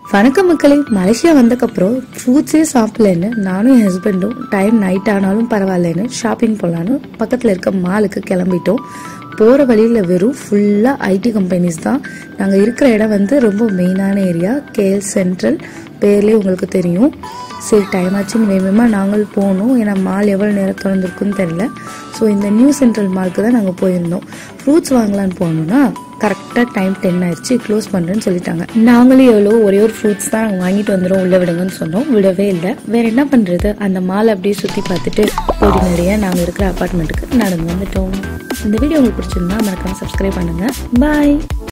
வணக்கம் மக்களே மலேசியா வந்தக்கப்புறம் ஃப்ரூட்ஸே சாப்பிடலன்னு நானும் என் ஹஸ்பண்டும் டைம் நைட் ஆனாலும் பரவாயில்லன்னு ஷாப்பிங் போகலான்னு பக்கத்தில் இருக்க மாலுக்கு கிளம்பிட்டோம் போகிற வழியில் வெறும் ஃபுல்லாக ஐடி கம்பெனிஸ் தான் நாங்கள் இருக்கிற இடம் வந்து ரொம்ப மெயினான ஏரியா கேஎல் சென்ட்ரல் பேர்லேயே உங்களுக்கு தெரியும் சரி டைம் ஆச்சுன்னு வேகமாக நாங்கள் போனோம் ஏன்னா மால் எவ்வளோ நேரம் திறந்துருக்குன்னு தெரியல ஸோ இந்த நியூ சென்ட்ரல் மாலுக்கு தான் நாங்கள் போயிருந்தோம் ஃப்ரூட்ஸ் வாங்கலான்னு போனோம்னா கரெக்டாக டைம் டென் ஆயிடுச்சு க்ளோஸ் பண்ணுறேன்னு சொல்லிட்டாங்க நாங்களும் எவ்வளோ ஒரே ஒரு ஃப்ரூட்ஸ் தான் நாங்கள் வாங்கிட்டு வந்துடும் உள்ளே விடுங்கன்னு சொன்னோம் விடவே இல்லை வேற என்ன பண்ணுறது அந்த மாலை அப்படியே சுற்றி பார்த்துட்டு ஓடி நிறைய நாங்கள் இருக்கிற அப்பார்ட்மெண்ட்டுக்கு நடந்து வந்துட்டோம் இந்த வீடியோ உங்களுக்கு பிடிச்சிருந்தா மறக்காம சப்ஸ்கிரைப் பண்ணுங்கள் பாய்